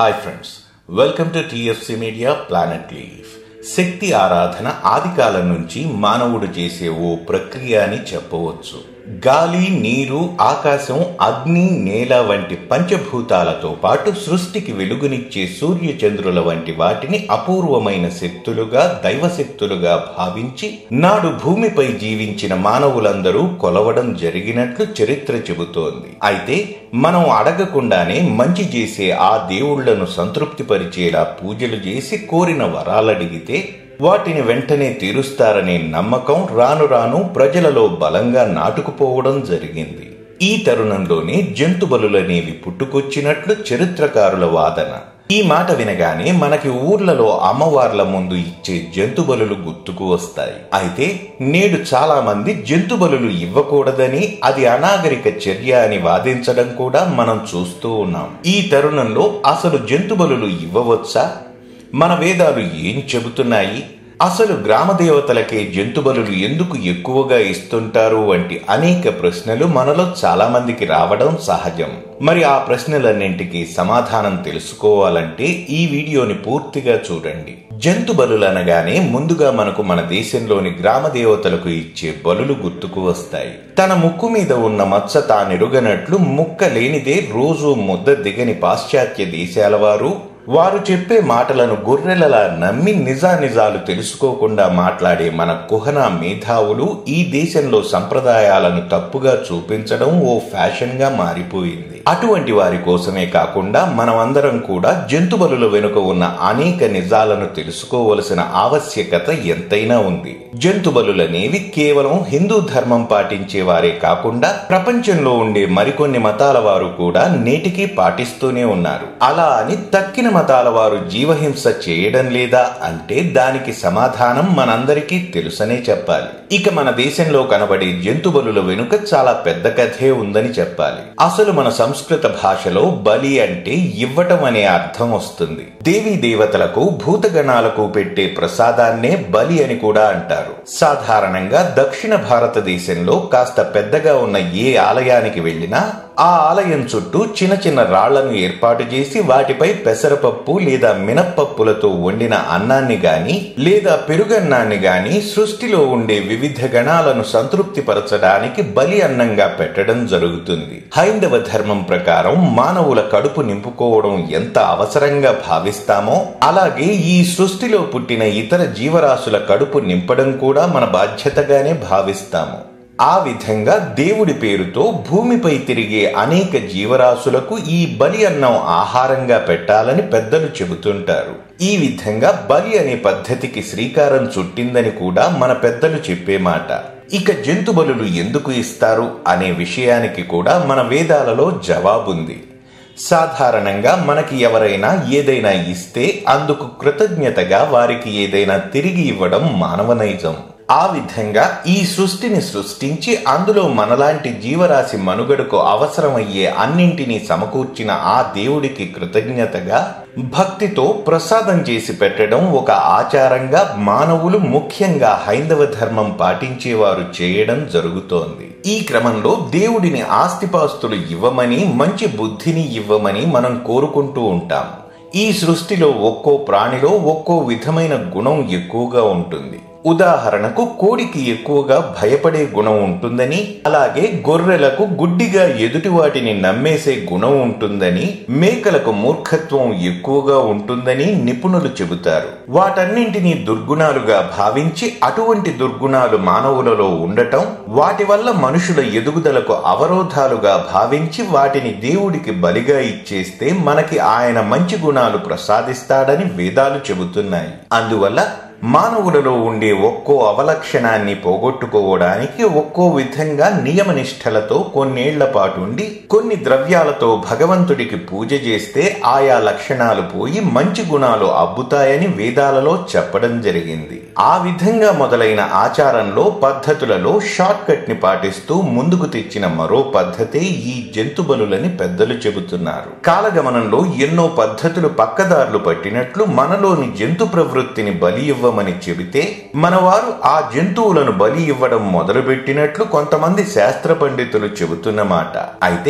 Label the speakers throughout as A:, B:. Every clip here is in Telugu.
A: hi friends welcome to TFC media planet లీఫ్ శక్తి ఆరాధన ఆది కాలం నుంచి మానవుడు చేసే ఓ ప్రక్రియ అని చెప్పవచ్చు గాలి నీరు ఆకాశం అగ్ని నేల వంటి పంచభూతాలతో పాటు సృష్టికి వెలుగునిచ్చే సూర్య చంద్రుల వంటి వాటిని అపూర్వమైన శక్తులుగా దైవశక్తులుగా భావించి నాడు భూమిపై జీవించిన మానవులందరూ కొలవడం జరిగినట్లు చరిత్ర చెబుతోంది అయితే మనం అడగకుండానే మంచి చేసే ఆ దేవుళ్లను సంతృప్తిపరిచేలా పూజలు చేసి కోరిన వరాలడిగితే వాటిని వెంటనే తీరుస్తారనే నమ్మకం రాను రాను ప్రజలలో బలంగా నాటుకుపోవడం జరిగింది ఈ తరుణంలోనే జంతు బలులనేవి పుట్టుకొచ్చినట్లు చరిత్రకారుల వాదన ఈ మాట వినగానే మనకి ఊర్లలో అమ్మవార్ల ముందు ఇచ్చే జంతు బలులు గుర్తుకు వస్తాయి అయితే నేడు చాలా మంది జంతు బలులు ఇవ్వకూడదని అది అనాగరిక చర్య అని వాదించడం కూడా మనం చూస్తూ ఉన్నాం ఈ తరుణంలో అసలు జంతు బలులు ఇవ్వవచ్చా మన వేదాలు ఏం చెబుతున్నాయి అసలు గ్రామ దేవతలకే జంతు బలులు ఎందుకు ఎక్కువగా ఇస్తుంటారు వంటి అనేక ప్రశ్నలు మనలో చాలా మందికి రావడం సహజం మరి ఆ ప్రశ్నలన్నింటికి సమాధానం తెలుసుకోవాలంటే ఈ వీడియోని పూర్తిగా చూడండి జంతు బలులు అనగానే ముందుగా మనకు మన దేశంలోని గ్రామ దేవతలకు ఇచ్చే బలులు గుర్తుకు వస్తాయి తన ముక్కు మీద ఉన్న మచ్చ తానెరుగనట్లు ముక్క లేనిదే రోజు ముద్ద దిగని పాశ్చాత్య దేశాల వారు వారు చెప్పే మాటలను గొర్రెలలా నమ్మి నిజానిజాలు తెలుసుకోకుండా మాట్లాడే మన కుహన మేధావులు ఈ దేశంలో సంప్రదాయాలను తప్పుగా చూపించడం ఓ ఫ్యాషన్ గా మారిపోయింది అటువంటి వారి కోసమే కాకుండా మనమందరం కూడా జంతు బలుల వెనుక ఉన్న అనేక నిజాలను తెలుసుకోవలసిన ఆవశ్యకత ఎంతైనా ఉంది జంతు బలులనేవి కేవలం హిందూ ధర్మం పాటించే వారే కాకుండా ప్రపంచంలో ఉండే మరికొన్ని మతాల వారు కూడా నేటికి పాటిస్తూనే ఉన్నారు అలా అని తక్కిన మతాల వారు జీవహింస చేయడం లేదా అంటే దానికి సమాధానం మనందరికీ తెలుసనే చెప్పాలి ఇక మన దేశంలో కనబడే జంతు బలుల వెనుక చాలా పెద్ద కథే ఉందని చెప్పాలి అసలు మన సంస్కృత భాషలో బలి అంటే ఇవ్వటం అనే అర్థం వస్తుంది దేవీ దేవతలకు భూతగణాలకు పెట్టే ప్రసాదాన్నే బలి అని కూడా అంటారు సాధారణంగా దక్షిణ భారతదేశంలో కాస్త పెద్దగా ఉన్న ఏ ఆలయానికి వెళ్ళినా ఆ ఆలయం చుట్టూ చిన్న చిన్న రాళ్లను ఏర్పాటు చేసి వాటిపై పెసరపప్పు లేదా మినప్పప్పులతో వండిన అన్నాన్ని గాని లేదా పెరుగన్నాన్ని గాని సృష్టిలో ఉండే వివిధ గణాలను సంతృప్తిపరచడానికి బలి అన్నంగా పెట్టడం జరుగుతుంది హైందవ ధర్మం ప్రకారం మానవుల కడుపు నింపుకోవడం ఎంత అవసరంగా భావిస్తామో అలాగే ఈ సృష్టిలో పుట్టిన ఇతర జీవరాశుల కడుపు నింపడం కూడా మన బాధ్యతగానే భావిస్తాము ఆ విధంగా దేవుడి పేరుతో భూమిపై తిరిగే అనేక జీవరాశులకు ఈ బలి అన్నం ఆహారంగా పెట్టాలని పెద్దలు చెబుతుంటారు ఈ విధంగా బలి అనే పద్ధతికి శ్రీకారం చుట్టిందని కూడా మన పెద్దలు చెప్పే మాట ఇక జంతు బలులు ఎందుకు ఇస్తారు అనే విషయానికి కూడా మన వేదాలలో జవాబుంది సాధారణంగా మనకి ఎవరైనా ఏదైనా ఇస్తే అందుకు కృతజ్ఞతగా వారికి ఏదైనా తిరిగి ఇవ్వడం మానవ నైజం ఆ విధంగా ఈ సృష్టిని సృష్టించి అందులో మనలాంటి జీవరాశి మనుగడకు అవసరమయ్యే అన్నింటినీ సమకూర్చిన ఆ దేవుడికి కృతజ్ఞతగా భక్తితో ప్రసాదం చేసి పెట్టడం ఒక ఆచారంగా మానవులు ముఖ్యంగా హైందవ ధర్మం పాటించేవారు చేయడం జరుగుతోంది ఈ క్రమంలో దేవుడిని ఆస్తిపాస్తులు ఇవ్వమని మంచి బుద్ధిని ఇవ్వమని మనం కోరుకుంటూ ఉంటాం ఈ సృష్టిలో ఒక్కో ప్రాణిలో ఒక్కో విధమైన గుణం ఎక్కువగా ఉంటుంది ఉదాహరణకు కోడికి ఎక్కువగా భయపడే గుణం ఉంటుందని అలాగే గొర్రెలకు గుడ్డిగా ఎదుటి వాటిని నమ్మేసే గుణం ఉంటుందని మేకలకు మూర్ఖత్వం ఎక్కువగా ఉంటుందని నిపుణులు చెబుతారు వాటన్నింటినీ దుర్గుణాలుగా భావించి అటువంటి దుర్గుణాలు మానవులలో ఉండటం వాటి వల్ల మనుషుల ఎదుగుదలకు అవరోధాలుగా భావించి వాటిని దేవుడికి బలిగా ఇచ్చేస్తే మనకి ఆయన మంచి గుణాలు ప్రసాదిస్తాడని వేదాలు చెబుతున్నాయి అందువల్ల మానవులలో ఉండే ఒక్కో అవలక్షణాన్ని పోగొట్టుకోవడానికి ఒక్కో విధంగా నియమనిష్టలతో కొన్నేళ్ల పాటు ఉండి కొన్ని ద్రవ్యాలతో భగవంతుడికి పూజ చేస్తే ఆయా లక్షణాలు పోయి మంచి గుణాలు అబ్బుతాయని వేదాలలో చెప్పడం జరిగింది ఆ విధంగా మొదలైన ఆచారంలో పద్ధతులలో షార్ట్ కట్ ని పాటిస్తూ ముందుకు తెచ్చిన మరో పద్ధతే ఈ జంతు బలులని పెద్దలు చెబుతున్నారు కాలగమనంలో ఎన్నో పద్ధతులు పక్కదారులు పట్టినట్లు మనలోని జంతు ప్రవృత్తిని బలి ఇవ్వమని చెబితే మనవారు ఆ జంతువులను బలి ఇవ్వడం మొదలుపెట్టినట్లు కొంతమంది శాస్త్ర పండితులు చెబుతున్న మాట అయితే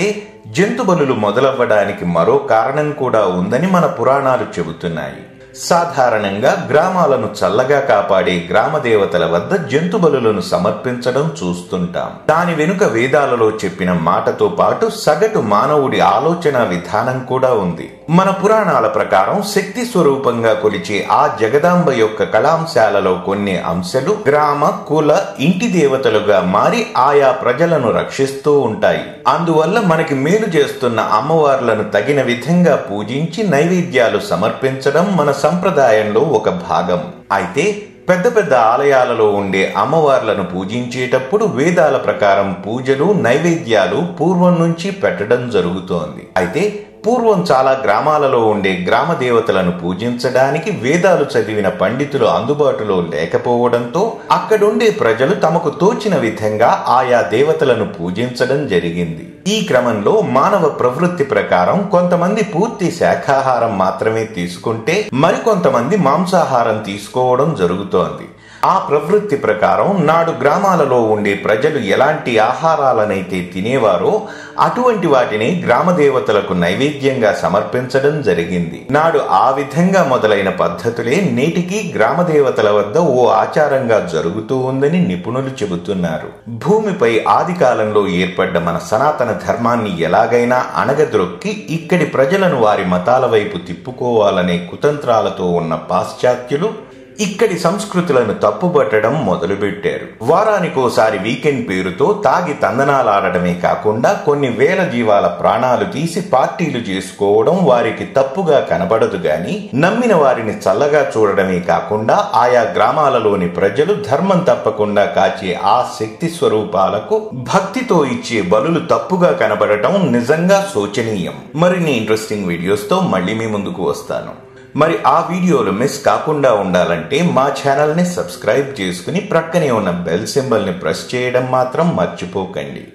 A: జంతు బలులు మొదలవ్వడానికి మరో కారణం కూడా ఉందని మన పురాణాలు చెబుతున్నాయి సాధారణంగా గ్రామాలను చల్లగా కాపాడే గ్రామ దేవతల వద్ద జంతు బలులను సమర్పించడం చూస్తుంటాం దాని వెనుక వేదాలలో చెప్పిన మాటతో పాటు సగటు మానవుడి ఆలోచన విధానం కూడా ఉంది మన పురాణాల ప్రకారం శక్తి స్వరూపంగా కొలిచే ఆ జగదాంబ యొక్క కళాంశాలలో కొన్ని అంశాలు గ్రామ కుల ఇంటి దేవతలుగా మారి ఆయా ప్రజలను రక్షిస్తూ ఉంటాయి అందువల్ల మనకి మేలు చేస్తున్న అమ్మవార్లను తగిన విధంగా పూజించి నైవేద్యాలు సమర్పించడం మన సంప్రదాయంలో ఒక భాగం అయితే పెద్ద పెద్ద ఆలయాలలో ఉండే అమ్మవార్లను పూజించేటప్పుడు వేదాల ప్రకారం పూజలు నైవేద్యాలు పూర్వం నుంచి పెట్టడం జరుగుతోంది అయితే పూర్వం చాలా గ్రామాలలో ఉండే గ్రామ దేవతలను పూజించడానికి వేదాలు చదివిన పండితులు అందుబాటులో లేకపోవడంతో అక్కడుండే ప్రజలు తమకు తోచిన విధంగా ఆయా దేవతలను పూజించడం జరిగింది ఈ క్రమంలో మానవ ప్రవృత్తి ప్రకారం కొంతమంది పూర్తి శాఖాహారం మాత్రమే తీసుకుంటే మరికొంతమంది మాంసాహారం తీసుకోవడం జరుగుతోంది ఆ ప్రవృత్తి ప్రకారం నాడు గ్రామాలలో ఉండే ప్రజలు ఎలాంటి ఆహారాలనైతే తినేవారో అటువంటి వాటిని గ్రామ దేవతలకు నైవేద్యంగా సమర్పించడం జరిగింది నాడు ఆ విధంగా మొదలైన పద్ధతులే నేటికి గ్రామ దేవతల వద్ద ఓ ఆచారంగా జరుగుతూ ఉందని నిపుణులు చెబుతున్నారు భూమిపై ఆది కాలంలో ఏర్పడ్డ మన సనాతన ధర్మాన్ని ఎలాగైనా అణగద్రొక్కి ఇక్కడి ప్రజలను వారి మతాల వైపు తిప్పుకోవాలనే కుతంత్రాలతో ఉన్న పాశ్చాత్యులు ఇక్కడి సంస్కృతులను తప్పుబట్టడం మొదలుపెట్టారు వారానికోసారి వీకెండ్ పేరుతో తాగి తందనాలాడడమే కాకుండా కొన్ని వేల జీవాల ప్రాణాలు తీసి పార్టీలు చేసుకోవడం వారికి తప్పుగా కనబడదు గాని నమ్మిన వారిని చల్లగా చూడడమే కాకుండా ఆయా గ్రామాలలోని ప్రజలు ధర్మం తప్పకుండా కాచే ఆ శక్తి స్వరూపాలకు భక్తితో ఇచ్చే బలులు తప్పుగా కనబడటం నిజంగా శోచనీయం మరిన్ని ఇంట్రెస్టింగ్ వీడియోస్తో మళ్ళీ మీ ముందుకు వస్తాను మరి ఆ వీడియోలు మిస్ కాకుండా ఉండాలంటే మా ఛానల్ని సబ్స్క్రైబ్ చేసుకుని ప్రక్కనే ఉన్న బెల్ సింబల్ని ప్రెస్ చేయడం మాత్రం మర్చిపోకండి